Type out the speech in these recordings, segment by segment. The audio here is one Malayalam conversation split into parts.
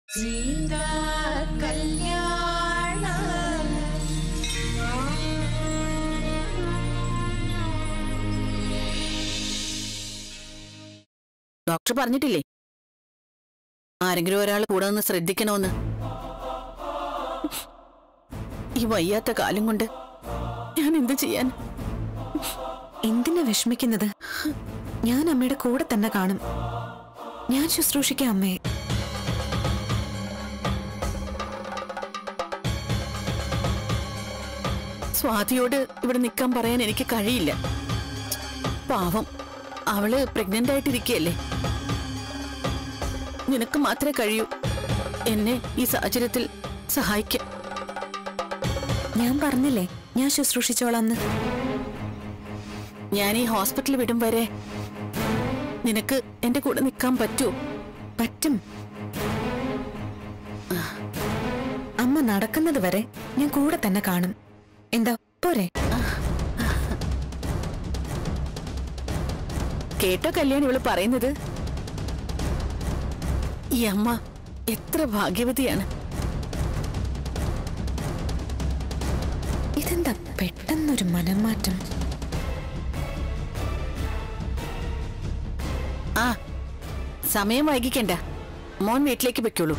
സീതാ കല്യാണ ഡോക്ടർ പറഞ്ഞിട്ടില്ലേ ആരെങ്കിലും ഒരാൾ കൂടെ നിന്ന് ശ്രദ്ധിക്കണമെന്ന് ഈ വയ്യാത്ത കാലം കൊണ്ട് ഞാൻ എന്ത് ചെയ്യാൻ എന്തിനാ വിഷമിക്കുന്നത് ഞാൻ അമ്മയുടെ കൂടെ തന്നെ കാണും ഞാൻ ശുശ്രൂഷിക്കാം അമ്മയെ സ്വാതിയോട് ഇവിടെ നിൽക്കാൻ പറയാൻ എനിക്ക് കഴിയില്ല പാവം അവള് പ്രഗ്നന്റ് ആയിട്ടിരിക്കുകയല്ലേ നിനക്ക് മാത്രമേ കഴിയൂ എന്നെ ഈ സാഹചര്യത്തിൽ സഹായിക്കാൻ ഞാൻ പറഞ്ഞില്ലേ ഞാൻ ശുശ്രൂഷിച്ചോളാന്ന് ഞാൻ ഈ ഹോസ്പിറ്റൽ വിടും വരെ നിനക്ക് എന്റെ കൂടെ നിൽക്കാൻ പറ്റുമോ പറ്റും അമ്മ നടക്കുന്നത് വരെ ഞാൻ കൂടെ തന്നെ കാണും എന്താ പോരെ കേട്ടോ കല്യാണി ഇവള് പറയുന്നത് ഈ അമ്മ എത്ര ഭാഗ്യവതിയാണ് ഇതെന്താ പെട്ടെന്നൊരു മനംമാറ്റം ആ സമയം വൈകിക്കണ്ട മോൻ വീട്ടിലേക്ക് വെക്കുള്ളൂ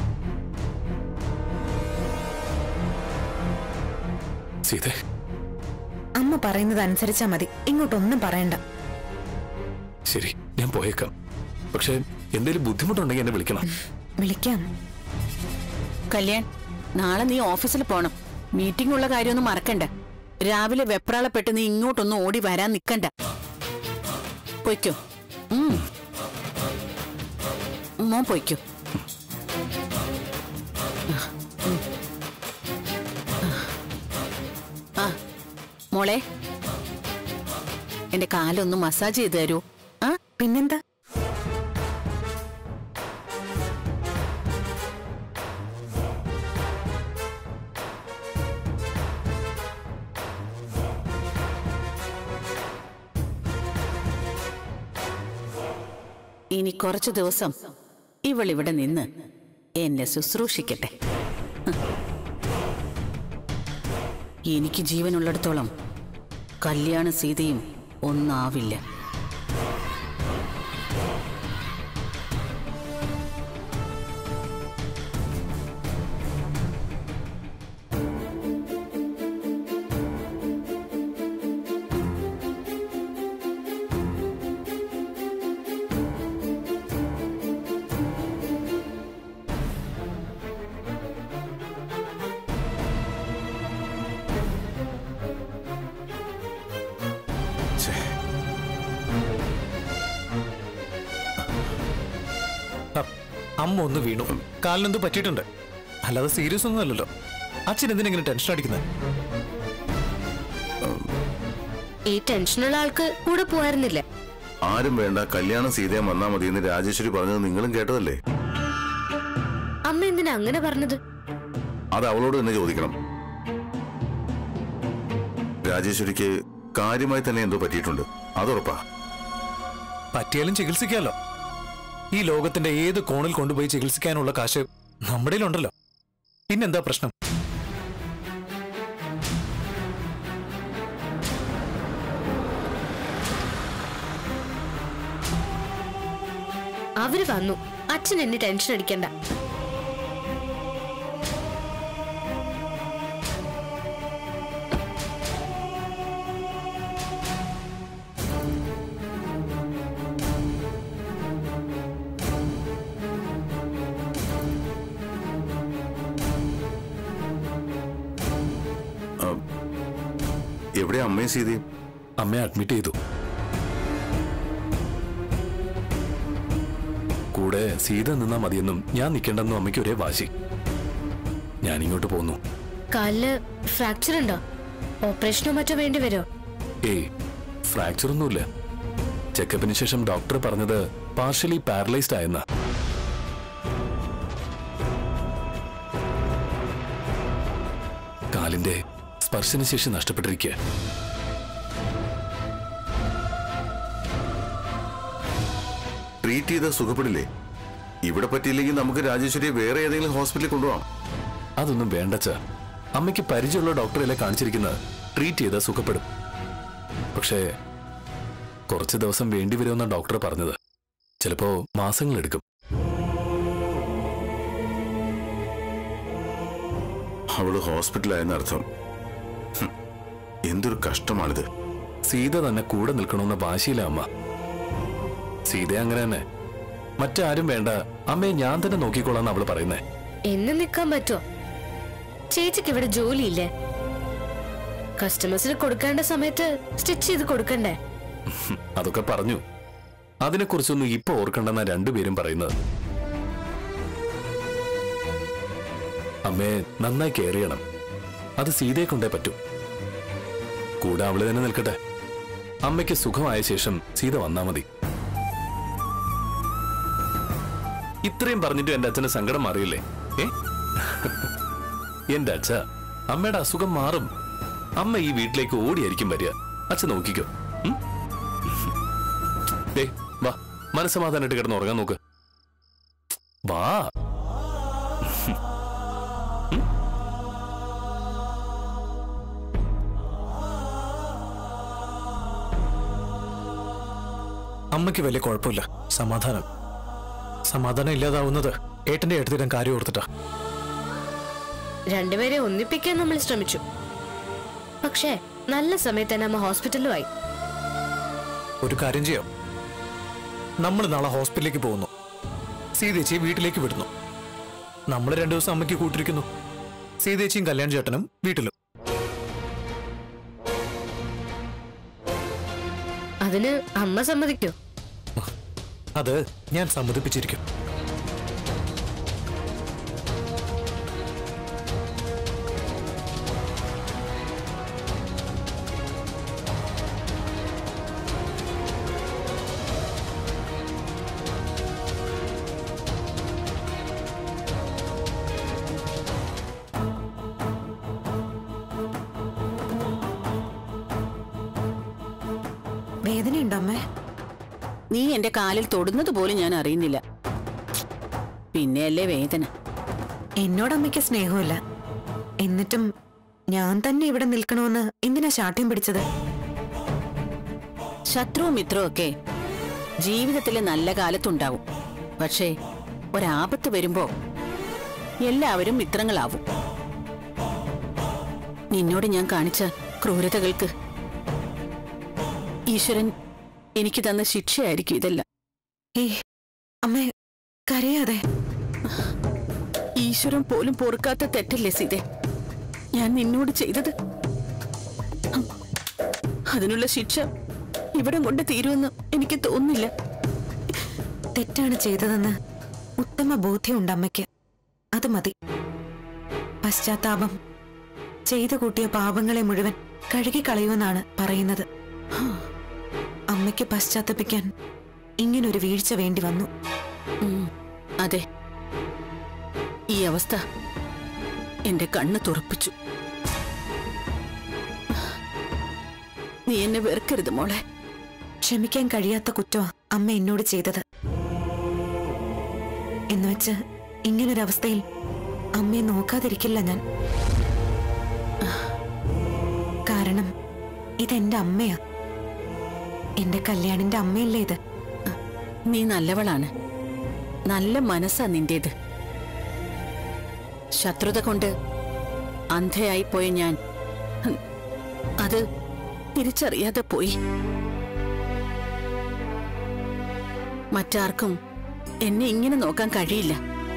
സീതേ അമ്മ പറയുന്നത് അനുസരിച്ചാ മതി ഇങ്ങോട്ടൊന്നും പറയണ്ട ശരി ഞാൻ പോയേക്കാം പക്ഷെ എന്തെങ്കിലും ബുദ്ധിമുട്ടുണ്ടെങ്കിൽ എന്നെ വിളിക്കണം വിളിക്കാം കല്യാൺ നാളെ നീ ഓഫീസിൽ പോണം മീറ്റിംഗ് ഉള്ള കാര്യമൊന്നും മറക്കണ്ട രാവിലെ വെപ്രാളപ്പെട്ട് നീ ഇങ്ങോട്ടൊന്നും ഓടി വരാൻ നിക്കണ്ട പൊയ്ക്കോ ഉം. മോൻ പൊയ്ക്കോ ഉം. ആ മോളെ എന്റെ കാലൊന്ന് മസാജ് ചെയ്ത് തരൂ ആ പിന്നെന്താ ഇനി കുറച്ചു ദിവസം ഇവളിവിടെ നിന്ന് എന്നെ ശുശ്രൂഷിക്കട്ടെ ഹ്. എനിക്ക് ജീവനുള്ളിടത്തോളം കല്യാണ സീതയും ഒന്നാവില്ല ഛേ, അ- അമ്മ ഒന്ന് വീണു കാലിനെന്തോ പറ്റിയിട്ടുണ്ട് അല്ലാതെ സീരിയസ് ഒന്നും അല്ലല്ലോ അച്ഛൻ എന്തിനെങ്ങനെ ടെൻഷൻ അടിക്കുന്നത് ഈ ടെൻഷനുള്ള ആൾക്ക് കൂടെ പോയായിരുന്നില്ലേ ആരും വേണ്ട കല്യാണം സീതയും വന്നാ മതി എന്ന് രാജേശ്വരി പറഞ്ഞത് നിങ്ങളും കേട്ടതല്ലേ അമ്മ എന്തിനാ അങ്ങനെ പറഞ്ഞത് അത് അവളോട് തന്നെ ചോദിക്കണം രാജേശ്വരിക്ക് കാര്യമായി തന്നെ എന്തോ പറ്റിയിട്ടുണ്ട് അതുറപ്പാ പറ്റിയാലും ചികിത്സിക്കാലോ ഈ ലോകത്തിന്റെ ഏത് കോണിൽ കൊണ്ടുപോയി ചികിത്സിക്കാനുള്ള കാശ് നമ്മുടെ ഉണ്ടല്ലോ പിന്നെന്താ പ്രശ്നം അവര് വന്നു അച്ഛൻ എന്നെ ടെൻഷൻ അടിക്കണ്ട എവിടെ അമ്മയും സീതയും അമ്മയെ അഡ്മിറ്റ് ചെയ്തു കൂടെ സീത നിന്നാ മതിയെന്നും ഞാൻ നിൽക്കേണ്ടെന്നും അമ്മയ്ക്ക് ഒരേ വാശി ഞാൻ ഇങ്ങോട്ട് പോന്നു കാലില് ഫ്രാക്ചർ ഉണ്ടോ ഓപ്പറേഷനോ മറ്റോ വേണ്ടി വരുമോ ഏയ് ഫ്രാക്ചർ ഒന്നുമില്ല ചെക്കപ്പിന് ശേഷം ഡോക്ടർ പറഞ്ഞത് പാർഷ്യലി പാരലൈസ്ഡ് ആയെന്ന കാലിന്റെ സ്പർശനശേഷി നഷ്ടപ്പെട്ടിരിക്കുക ട്രീറ്റ് ചെയ്ത സുഖപ്പെടില്ലേ ഇവിടെ പറ്റിയില്ലെങ്കിൽ നമുക്ക് രാജേശ്വരിയെ വേറെ ഏതെങ്കിലും ഹോസ്പിറ്റലിൽ കൊണ്ടുപോകാം അതൊന്നും വേണ്ടച്ച അമ്മയ്ക്ക് പരിചയമുള്ള ഡോക്ടറെല്ലാം കാണിച്ചിരിക്കുന്നത് ട്രീറ്റ് ചെയ്താൽ സുഖപ്പെടും പക്ഷേ കുറച്ച് ദിവസം വേണ്ടി വരുമെന്ന ഡോക്ടർ പറഞ്ഞത് ചിലപ്പോ മാസങ്ങളെടുക്കും അവള് ഹോസ്പിറ്റലായെന്ന് അർത്ഥം ഹും, എന്തൊരു കഷ്ടമാണിത് സീത തന്നെ കൂടെ നിൽക്കണമെന്ന വാശിയില്ല അമ്മ സീത അങ്ങനെ തന്നെ മറ്റാരും വേണ്ട അമ്മയെ ഞാൻ തന്നെ നോക്കിക്കോളാന്ന് അവള് പറയുന്നേ എന്ന് നിൽക്കാൻ പറ്റുമോ ചേച്ചിക്ക് ഇവിടെ ജോലിയില്ലേ കസ്റ്റമേഴ്സിന് കൊടുക്കേണ്ട സമയത്ത് സ്റ്റിച്ച് ചെയ്ത് കൊടുക്കണ്ടേ ഹും, അതൊക്കെ പറഞ്ഞു അതിനെക്കുറിച്ചൊന്നും ഇപ്പൊ ഓർക്കണ്ടെന്ന രണ്ടുപേരും പറയുന്നത് അമ്മയെ നന്നായി കെയർ ചെയ്യണം അത് സീതയെ കൊണ്ടേ പറ്റൂ കൂടെ അവള് തന്നെ നിൽക്കട്ടെ അമ്മയ്ക്ക് സുഖമായ ശേഷം സീത വന്നാ മതി ഇത്രയും പറഞ്ഞിട്ട് എന്റെ അച്ഛന് സങ്കടം മാറിയില്ലേ ഏ എന്റെ അച്ഛ അമ്മയുടെ അസുഖം മാറും അമ്മ ഈ വീട്ടിലേക്ക് ഓടിയായിരിക്കും വരിക അച്ഛൻ നോക്കിക്കോ ഉം? ദേ, വാ മനസ്സമാധാനായിട്ട് കിടന്ന് ഉറങ്ങാൻ നോക്ക് വാ അമ്മയ്ക്ക് വലിയ കുഴപ്പമില്ല സമാധാനം സമാധാനം ഇല്ലാതാവുന്നത് ഏട്ടന്റെ ഏട്ടത്തിനും കാര്യം ഓർത്തിട്ടാ രണ്ടുപേരെ ഒന്നിപ്പിക്കാൻ നമ്മൾ ശ്രമിച്ചു പക്ഷേ നല്ല സമയത്ത് തന്നെ അമ്മ ഹോസ്പിറ്റലിലുമായി ഒരു കാര്യം ചെയ്യാം നമ്മൾ നാളെ ഹോസ്പിറ്റലിലേക്ക് പോകുന്നു സീതേച്ചിയെ വീട്ടിലേക്ക് വിടുന്നു നമ്മൾ രണ്ടു ദിവസം അമ്മയ്ക്ക് കൂട്ടിരിക്കുന്നു സീതേച്ചിയും കല്യാൺ ചേട്ടനും വീട്ടിലും അതിന് അമ്മ സമ്മതിക്കോ അത് ഞാൻ സമ്മതിപ്പിച്ചിരിക്കും വേദനയുണ്ടോ അമ്മേ നീ എന്റെ കാലിൽ തൊടുന്നത് പോലും ഞാൻ അറിയുന്നില്ല പിന്നെയല്ലേ വേദന എന്നോട് അമ്മയ്ക്ക് സ്നേഹമില്ല എന്നിട്ടും ഞാൻ തന്നെ ഇവിടെ നിൽക്കണമെന്ന് എന്തിനാ ശാഠ്യം പിടിച്ചത് ശത്രുവും മിത്രവും ഒക്കെ ജീവിതത്തിലെ നല്ല കാലത്തുണ്ടാവും പക്ഷേ ഒരാപത്ത് വരുമ്പോ എല്ലാവരും മിത്രങ്ങളാവും നിന്നോട് ഞാൻ കാണിച്ച ക്രൂരതകൾക്ക് ഈശ്വരൻ എനിക്ക് തന്ന ശിക്ഷയായിരിക്കും ഇതെല്ലാം ഏ അമ്മേ കരയാതെ ഈശ്വരൻ പോലും പൊറുക്കാത്ത തെറ്റല്ലേ സീതെ ഞാൻ നിന്നോട് ചെയ്തത് ഹം, അതിനുള്ള ശിക്ഷ ഇവിടം കൊണ്ട് തീരുമെന്ന് എനിക്ക് തോന്നുന്നില്ല തെറ്റാണ് ചെയ്തതെന്ന് ഉത്തമ ബോധ്യമുണ്ട് അമ്മയ്ക്ക് അത് മതി പശ്ചാത്താപം ചെയ്തു കൂട്ടിയ പാപങ്ങളെ മുഴുവൻ കഴുകിക്കളയുമെന്നാണ് പറയുന്നത് അമ്മയ്ക്ക് പശ്ചാത്തപിക്കാൻ ഇങ്ങനൊരു വീഴ്ച വേണ്ടി വന്നു ഉം, അതെ ഈ അവസ്ഥ എന്റെ കണ്ണ് തുറപ്പിച്ചു നീ എന്നെ വെറുക്കരുത് മോളെ ക്ഷമിക്കാൻ കഴിയാത്ത കുറ്റമാ അമ്മ എന്നോട് ചെയ്തത് എന്നുവെച്ച് ഇങ്ങനൊരവസ്ഥയിൽ അമ്മയെ നോക്കാതിരിക്കില്ല ഞാൻ കാരണം ഇതെന്റെ അമ്മയാ എന്റെ കല്യാണിന്റെ അമ്മയല്ലേ ഇത് നീ നല്ലവളാണ് നല്ല മനസ്സാ നിന്റേത് ശത്രുത കൊണ്ട് അന്ധയായി പോയ ഞാൻ ഹും, അത് തിരിച്ചറിയാതെ പോയി മറ്റാർക്കും എന്നെ ഇങ്ങനെ നോക്കാൻ കഴിയില്ല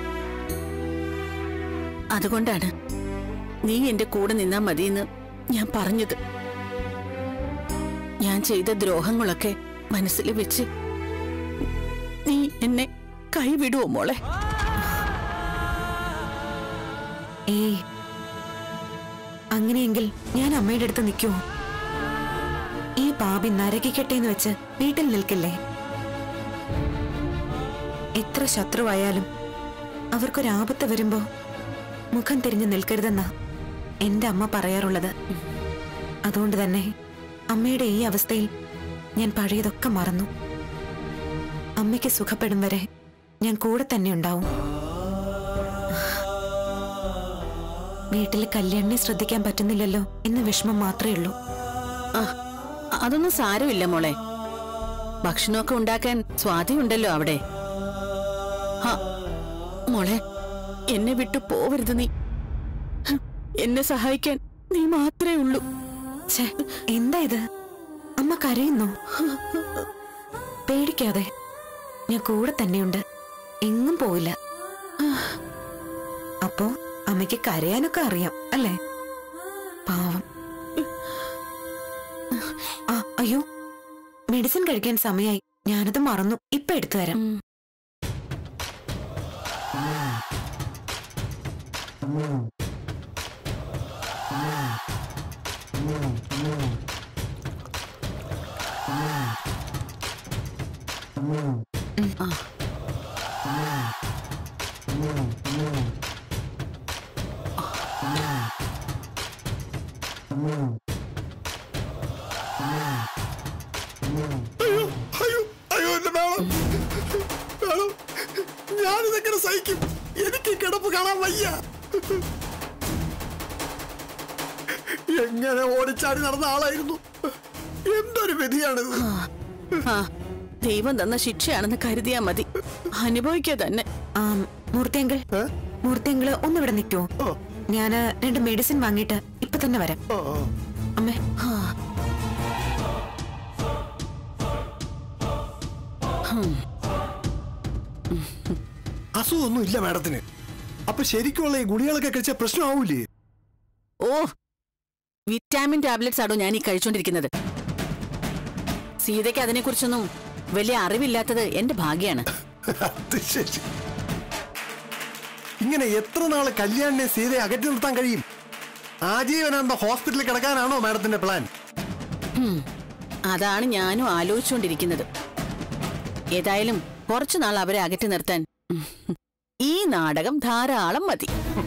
അതുകൊണ്ടാണ് നീ എന്റെ കൂടെ നിന്നാ മതിയെന്ന് ഞാൻ പറഞ്ഞത് ഞാൻ ചെയ്ത ദ്രോഹങ്ങളൊക്കെ മനസ്സിൽ വെച്ച് നീ എന്നെ കൈവിടുവോ മോളെ ഏയ് അങ്ങനെയെങ്കിൽ ഞാൻ അമ്മയുടെ അടുത്ത് നിൽക്കുമോ ഈ പാപി നരകിക്കട്ടെ എന്ന് വെച്ച് വീട്ടിൽ നിൽക്കില്ലേ എത്ര ശത്രുവായാലും അവർക്കൊരാപത്ത് വരുമ്പോ മുഖം തിരിഞ്ഞു നിൽക്കരുതെന്നാ എന്റെ അമ്മ പറയാറുള്ളത് അതുകൊണ്ട് തന്നെ അമ്മയുടെ ഈ അവസ്ഥയിൽ ഞാൻ പഴയതൊക്കെ മറന്നു അമ്മയ്ക്ക് സുഖപ്പെടും വരെ ഞാൻ കൂടെ തന്നെ ഉണ്ടാവും വീട്ടിൽ കല്യാണിനെ ശ്രദ്ധിക്കാൻ പറ്റുന്നില്ലല്ലോ എന്ന വിഷമം മാത്രമേ ഉള്ളൂ ആ അതൊന്നും സാരമില്ല മോളെ ഭക്ഷണമൊക്കെ ഉണ്ടാക്കാൻ സ്വാതിയുണ്ടല്ലോ അവിടെ ആ, മോളെ എന്നെ വിട്ടു പോവരുത് നീ ഹ്, എന്നെ സഹായിക്കാൻ നീ മാത്രമേ ഉള്ളൂ ഛേ എന്താ ഇത് അമ്മ കരയുന്നോ പേടിക്കാതെ ഞാൻ കൂടെ തന്നെയുണ്ട് എങ്ങും പോയില്ല അപ്പോ അമ്മയ്ക്ക് കരയാനൊക്കെ അറിയാം അല്ലേ പാവം ആ അയ്യോ മെഡിസിൻ കഴിക്കാൻ സമയായി ഞാനത് മറന്നു ഇപ്പൊ എടുത്തു തരാം അയ്യോ അയ്യോ എന്റെ മേളം മേളം ഞാനിതെങ്ങനെ സഹിക്കും എനിക്ക് കിടപ്പ് കാണാൻ വയ്യ എങ്ങനെ ഓടിച്ചാടി നടന്ന ആളായിരുന്നു എന്തൊരു വിധിയാണിത് ആ ദൈവം തന്ന ശിക്ഷയാണെന്ന് കരുതിയാ മതി അനുഭവിക്കുക തന്നെ ആ മൂർത്തിയങ്കിൾ ഏ? മൂർത്തിയങ്കിള് ഒന്നിവിടെ നിൽക്കുവോ ഓ. ഞാന് രണ്ട് മെഡിസിൻ വാങ്ങിയിട്ട് ഇപ്പൊ തന്നെ വരാം ഓ, ഓ. അമ്മേ അസുഖമൊന്നും ഇല്ല മാഡത്തിന് അപ്പൊ ശരിക്കുള്ള ഈ ഗുളികളൊക്കെ കഴിച്ച പ്രശ്നമാവൂലേ ഓ വിറ്റാമിൻ ടാബ്ലറ്റ്സ് ആണോ ഞാൻ ഈ കഴിച്ചോണ്ടിരിക്കുന്നത് സീതയ്ക്ക് അതിനെക്കുറിച്ചൊന്നും വലിയ അറിവില്ലാത്തത് എന്റെ ഭാഗ്യാണ് അത് ശരി ഇങ്ങനെ എത്ര നാള് കല്യാണിനെ സീതയെ അകറ്റി നിർത്താൻ കഴിയും ആജീവനാന്ത ഹോസ്പിറ്റലിൽ കിടക്കാനാണോ മാഡത്തിന്റെ പ്ലാൻ ഹും, അതാണ് ഞാനും ആലോചിച്ചുകൊണ്ടിരിക്കുന്നത് ഏതായാലും കുറച്ചു നാൾ അവരെ അകറ്റി നിർത്താൻ ഉം, ഈ നാടകം ധാരാളം മതി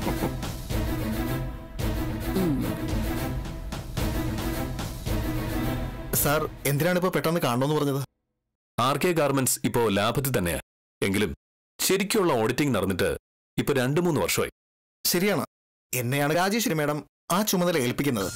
സാർ എന്തിനാണ് ഇപ്പൊ പെട്ടെന്ന് കാണണമെന്ന് പറഞ്ഞത് ആർ കെ ഗാർമെന്റ്സ് ഇപ്പോ ലാഭത്തിൽ തന്നെയാ എങ്കിലും ശരിക്കുള്ള ഓഡിറ്റിംഗ് നടന്നിട്ട് ഇപ്പൊ രണ്ടു മൂന്ന് വർഷമായി ശരിയാണ് എന്നെയാണ് രാജേശ്വരി മാഡം ആ ചുമതല ഏൽപ്പിക്കുന്നത്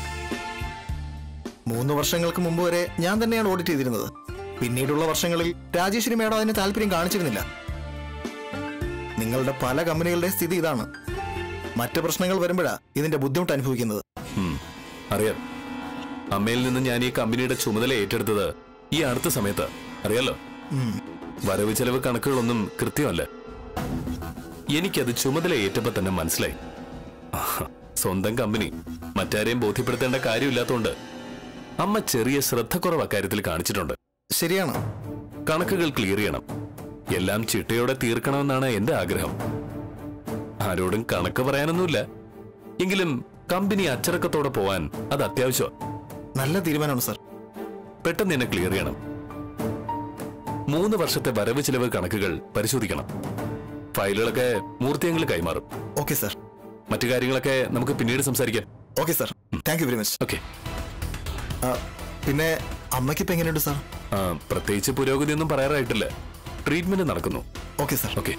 മൂന്ന് വർഷങ്ങൾക്ക് മുമ്പ് വരെ ഞാൻ തന്നെയാണ് ഓഡിറ്റ് ചെയ്തിരുന്നത് പിന്നീടുള്ള വർഷങ്ങളിൽ രാജേശ്വരി മാഡം അതിന് താല്പര്യം കാണിച്ചിരുന്നില്ല നിങ്ങളുടെ പല കമ്പനികളുടെ സ്ഥിതി ഇതാണ് മറ്റ് പ്രശ്നങ്ങൾ വരുമ്പോഴാ ഇതിന്റെ ബുദ്ധിമുട്ട് അനുഭവിക്കുന്നത് ഉം, അറിയാം അമ്മയിൽ നിന്ന് ഞാൻ ഈ കമ്പനിയുടെ ചുമതല ഏറ്റെടുത്തത് ഈ അടുത്ത സമയത്ത് അറിയാലോ ഉം. വരവ് ചെലവ് കണക്കുകളൊന്നും കൃത്യമല്ല എനിക്കത് ചുമതല ഏറ്റപ്പോ തന്നെ മനസ്സിലായി ആഹ്, സ്വന്തം കമ്പനി മറ്റാരെയും ബോധ്യപ്പെടുത്തേണ്ട കാര്യമില്ലാത്തതുകൊണ്ട് അമ്മ ചെറിയ ശ്രദ്ധക്കുറവ് അക്കാര്യത്തിൽ കാണിച്ചിട്ടുണ്ട് ശരിയാണ് കണക്കുകൾ ക്ലിയർ ചെയ്യണം എല്ലാം ചിട്ടയോടെ തീർക്കണമെന്നാണ് എന്റെ ആഗ്രഹം ആരോടും കണക്ക് പറയാനൊന്നുമില്ല എങ്കിലും കമ്പനി അച്ചടക്കത്തോടെ പോവാൻ അത് അത്യാവശ്യമാണ് നല്ല തീരുമാനമാണ് സാർ പെട്ടെന്ന് എന്നെ ക്ലിയർ ചെയ്യണം മൂന്ന് വർഷത്തെ വരവ് ചിലവ് കണക്കുകൾ പരിശോധിക്കണം ഫയലുകളൊക്കെ മൂർത്തിയങ്ങൾ കൈമാറും ഓക്കെ സാർ മറ്റു കാര്യങ്ങളൊക്കെ നമുക്ക് പിന്നീട് സംസാരിക്കാം okay sir thank you very much okay പിന്നെ അമ്മയ്ക്കിപ്പോ എങ്ങനെയുണ്ട് സാർ പ്രത്യേകിച്ച് പുരോഗതിയൊന്നും പറയാറായിട്ടില്ല ട്രീറ്റ്മെന്റ് നടക്കുന്നു ഓക്കെ സാർ ഓക്കെ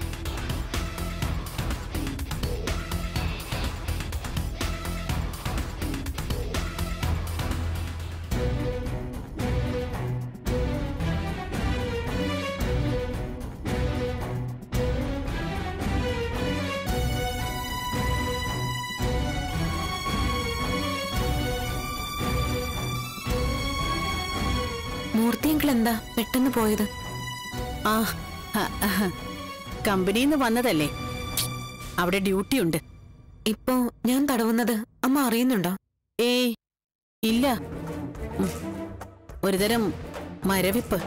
മൂർത്തിയങ്കിൾ എന്താ പെട്ടെന്ന് പോയത് ആ കമ്പനിയിൽ നിന്ന് വന്നതല്ലേ അവിടെ ഡ്യൂട്ടി ഉണ്ട് ഇപ്പോ ഞാൻ തടവുന്നത് അമ്മ അറിയുന്നുണ്ടോ ഏയ് ഇല്ല ഉം. ഒരുതരം മരവിപ്പ്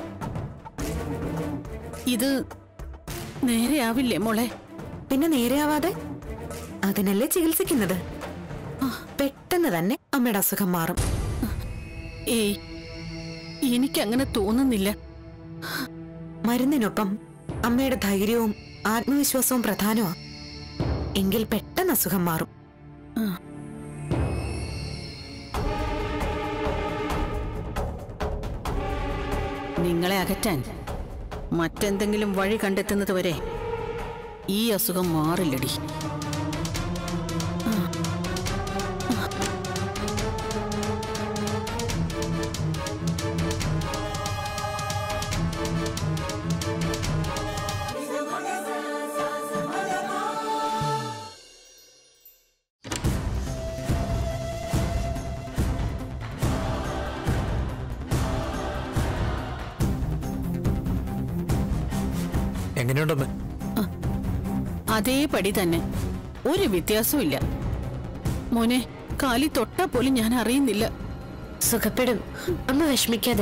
ഇത് നേരെയാവില്ലേ മോളെ പിന്നെ നേരെയാവാതെ അതിനല്ലേ ചികിത്സിക്കുന്നത് പെട്ടെന്ന് തന്നെ അമ്മയുടെ അസുഖം മാറും ഏയ് എനിക്കങ്ങനെ തോന്നുന്നില്ല മരുന്നിനൊപ്പം അമ്മയുടെ ധൈര്യവും ആത്മവിശ്വാസവും പ്രധാനമാ എങ്കിൽ പെട്ടെന്ന് അസുഖം മാറും നിങ്ങളെ അകറ്റാൻ മറ്റെന്തെങ്കിലും വഴി കണ്ടെത്തുന്നത് വരെ ഈ അസുഖം മാറില്ലടി എങ്ങനെയുണ്ടമ്മ അതേപടി തന്നെ ഒരു വ്യത്യാസവും ഇല്ല മോനെ കാലി തൊട്ടാ പോലും ഞാൻ അറിയുന്നില്ല സുഖപ്പെടും അമ്മ വിഷമിക്കാതെ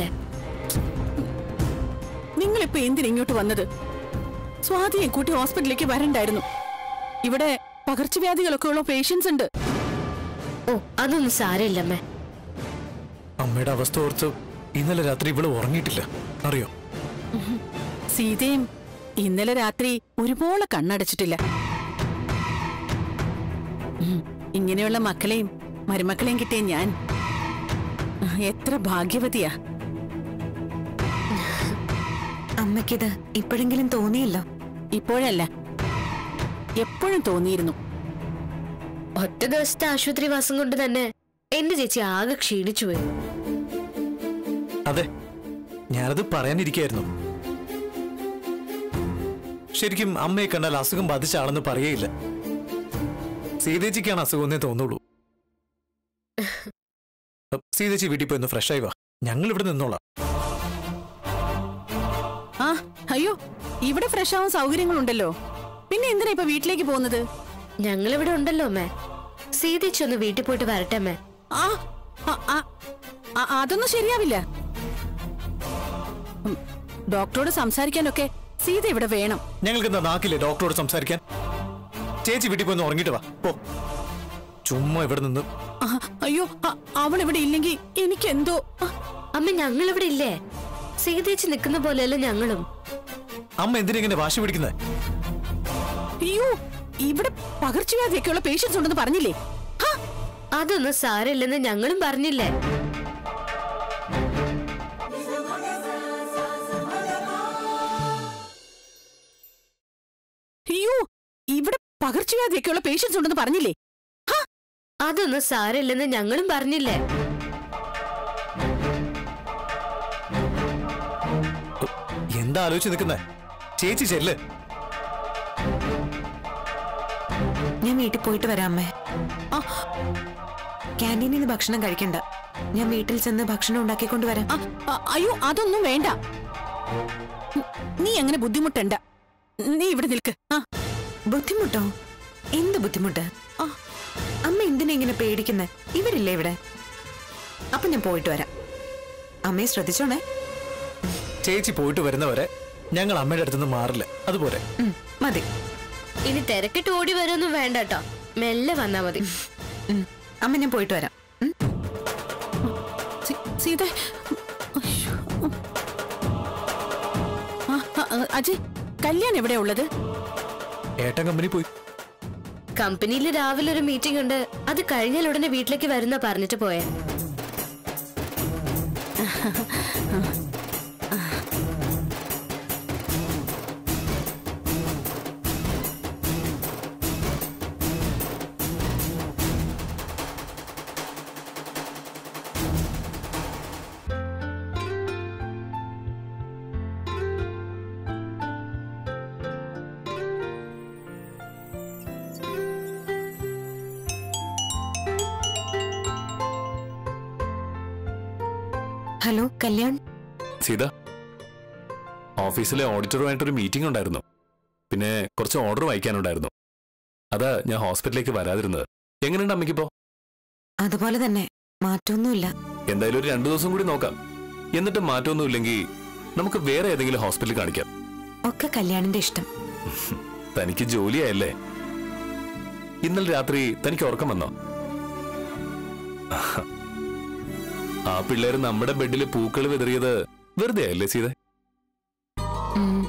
നിങ്ങളിപ്പോ എന്തിനാ ഇങ്ങോട്ട് വന്നത് സ്വാതിയെ കൂട്ടി ഹോസ്പിറ്റലിലേക്ക് വരണ്ടായിരുന്നു ഇവിടെ പകർച്ചവ്യാധികളൊക്കെ ഉള്ള പേഷ്യൻസ് ഉണ്ട് ഓ അതൊന്നും സാരമില്ല അമ്മേ അമ്മയുടെ അവസ്ഥ ഓർത്ത് ഇന്നലെ രാത്രി ഇവള് ഉറങ്ങിയിട്ടില്ല അറിയോ സീതയും ഇന്നലെ രാത്രി ഒരുപോലെ കണ്ണടച്ചിട്ടില്ല ഉം, ഇങ്ങനെയുള്ള മക്കളെയും മരുമക്കളെയും കിട്ടിയ ഞാൻ എത്ര ഭാഗ്യവതിയാ അമ്മയ്ക്കിത് ഇപ്പോഴെങ്കിലും തോന്നിയല്ലോ ഇപ്പോഴല്ല എപ്പോഴും തോന്നിയിരുന്നു ഒറ്റ ദിവസത്തെ ആശുപത്രിവാസം കൊണ്ട് തന്നെ എന്റെ ചേച്ചി ആകെ ക്ഷീണിച്ചു പോയി അതെ ഞാനത് പറയാനിരിക്കായിരുന്നു ശരിക്കും അമ്മയെ കണ്ടാൽ അസുഖം ബാധിച്ച ആളെന്ന് പറയേയില്ല സീതേച്ചിക്കാണ് അസുഖമെന്നേ തോന്നുള്ളൂ അപ്പ് സീതേച്ചി വീട്ടിൽ പോയി ഒന്ന് ഫ്രഷ് ആയി വാ ഞങ്ങൾ ഇവിടെ നിന്നോളാം ആ അയ്യോ ഇവിടെ ഫ്രഷ് ആവാൻ സൗകര്യങ്ങളുണ്ടല്ലോ പിന്നെ എന്തിനാ ഇപ്പൊ വീട്ടിലേക്ക് പോകുന്നത് ഞങ്ങളിവിടെ ഉണ്ടല്ലോ അമ്മേ സീതേച്ചി ഒന്ന് വീട്ടിൽ പോയിട്ട് വരട്ടെ അമ്മേ ആ ആ, ആ, ആ, അതൊന്നും ശരിയാവില്ല ഉം, ഡോക്ടറോട് സംസാരിക്കാനൊക്കെ സീത ഇവിടെ വേണം ഞങ്ങൾക്ക് എന്താ നാക്കില്ലേ ഡോക്ടറോട് സംസാരിക്കാൻ ചേച്ചി വീട്ടിൽ പോയി ഒന്ന് ഉറങ്ങിയിട്ട് വാ പോ ചുമ്മാ ഇവിടെ നിന്ന് ആ, അയ്യോ ആ, അവൾ ഇവിടെ ഇല്ലെങ്കിൽ എനിക്ക് എന്തോ അമ്മ ഞങ്ങളിവിടെ ഇല്ലേ സീതേച്ചി നിൽക്കുന്ന പോലെയല്ല ഞങ്ങളും അമ്മ എന്തിനെങ്ങനെ വാശി പിടിക്കുന്നത് അയ്യോ ഇവിടെ പകർച്ചവ്യാധിയൊക്കെയുള്ള പേഷ്യൻസ് ഉണ്ടെന്ന് പറഞ്ഞില്ലേ ഹാ, അതൊന്നും സാരമില്ലെന്ന് ഞങ്ങളും പറഞ്ഞില്ലേ അയ്യോ ഇവിടെ പകർച്ചവ്യാധിയൊക്കെയുള്ള പേഷ്യൻസ് ഉണ്ടെന്ന് പറഞ്ഞില്ലേ ഹാ, അതൊന്നും സാരമില്ലെന്ന് ഞങ്ങളും പറഞ്ഞില്ലേ എന്താ ആലോചിച്ച് നിൽക്കുന്നേ ചേച്ചി ചെല്ല് ഞാൻ വീട്ടിൽ പോയിട്ട് വരാം അമ്മേ ആ, ക്യാൻറ്റീനിൽ നിന്ന് ഭക്ഷണം കഴിക്കണ്ട ഞാൻ വീട്ടിൽ ചെന്ന് ഭക്ഷണം ഉണ്ടാക്കിക്കൊണ്ട് വരാം ആ, ആ, അയ്യോ അതൊന്നും വേണ്ട ഉം, നീ അങ്ങനെ ബുദ്ധിമുട്ടണ്ട നീ ഇവിടെ നിൽക്ക് ആ ബുദ്ധിമുട്ടോ എന്ത് ബുദ്ധിമുട്ട് ആ. അമ്മ എന്തിനാ ഇങ്ങനെ പേടിക്കുന്നത് ഇവരില്ലേ ഇവിടെ അപ്പൊ ഞാൻ പോയിട്ട് വരാം അമ്മയെ ശ്രദ്ധിച്ചോണേ ചേച്ചി പോയിട്ട് വരുന്നവരെ ഞങ്ങൾ അമ്മയുടെ അടുത്തുനിന്ന് മാറില്ല അതുപോലെ ഉം, മതി ഇനി തിരക്കിട്ട് ഓടി വരുമൊന്നും വേണ്ട കേട്ടോ മെല്ലെ വന്നാ മതി ഉം, അമ്മ ഞാൻ പോയിട്ട് വരാം ഉം. സീ- സീത അയ്യോ. ആ, ആ, ആ, അജയ് കല്യാൺ എവിടെയാ ഉള്ളത് ഏട്ടൻ കമ്പനി പോയി കമ്പനിയിൽ രാവിലെ ഒരു മീറ്റിംഗ് ഉണ്ട് അത് കഴിഞ്ഞാൽ ഉടനെ വീട്ടിലേക്ക് വരുന്ന പറഞ്ഞിട്ട് പോയെ ഹലോ കല്യാൺ സീത ഓഫീസിലെ ഓഡിറ്ററുമായിട്ടൊരു മീറ്റിംഗ് ഉണ്ടായിരുന്നു പിന്നെ കുറച്ച് ഓർഡർ വായിക്കാനുണ്ടായിരുന്നു അതാ ഞാൻ ഹോസ്പിറ്റലിലേക്ക് വരാതിരുന്നത് എങ്ങനെയുണ്ട് അമ്മയ്ക്കിപ്പോ അതുപോലെ തന്നെ മാറ്റമൊന്നുമില്ല എന്തായാലും ഒരു രണ്ടു ദിവസം കൂടി നോക്കാം എന്നിട്ട് മാറ്റമൊന്നും ഇല്ലെങ്കിൽ നമുക്ക് വേറെ ഏതെങ്കിലും ഹോസ്പിറ്റലിൽ കാണിക്കാം ഒക്കെ കല്യാണിന്റെ ഇഷ്ടം തനിക്ക് ജോലിയായല്ലേ ഇന്നലെ രാത്രി തനിക്ക് ഉറക്കം വന്നോ ആ പിള്ളേര് നമ്മുടെ ബെഡിൽ പൂക്കൾ വിതറിയത് വെറുതെ ആയല്ലേ സീത ഉം.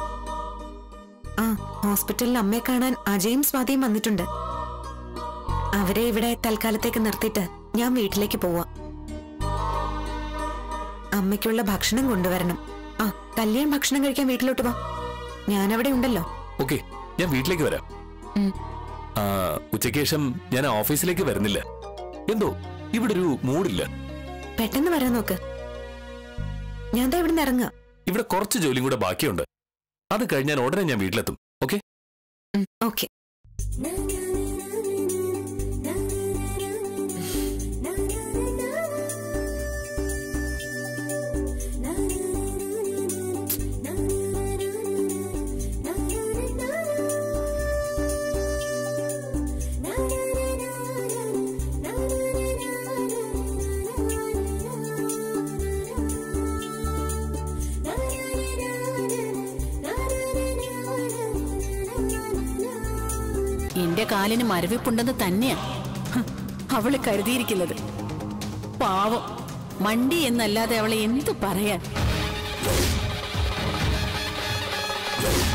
ആ ഹോസ്പിറ്റലിൽ അമ്മയെ കാണാൻ അജയും സ്വാതിയും വന്നിട്ടുണ്ട് അവരെ ഇവിടെ തൽക്കാലത്തേക്ക് നിർത്തിയിട്ട് ഞാൻ വീട്ടിലേക്ക് പോവാ അമ്മയ്ക്കുള്ള ഭക്ഷണം കൊണ്ടുവരണം ആ കല്യാൺ ഭക്ഷണം കഴിക്കാൻ വീട്ടിലോട്ട് വാ ഞാനവിടെ ഉണ്ടല്ലോ ഓക്കെ ഞാൻ വീട്ടിലേക്ക് വരാം ഉം. ആ, ഉച്ചയ്ക്ക് ശേഷം ഞാൻ ഓഫീസിലേക്ക് വരുന്നില്ല എന്തോ ഇവിടെ ഒരു മൂഡില്ല പെട്ടെന്ന് വരാൻ നോക്ക് ഞാൻ ദാ ഇവിടുന്ന് ഇറങ്ങുക ഇവിടെ കുറച്ച് ജോലിയും കൂടെ ബാക്കിയുണ്ട് അത് കഴിഞ്ഞാൽ ഉടനെ ഞാൻ വീട്ടിലെത്തും ഓക്കെ ഓക്കെ എന്റെ കാലിന് മരവിപ്പുണ്ടെന്ന് തന്നെയാ ഹ്, അവള് കരുതിയിരിക്കുന്നത് പാവം മണ്ടി എന്നല്ലാതെ അവളെ എന്തു പറയാൻ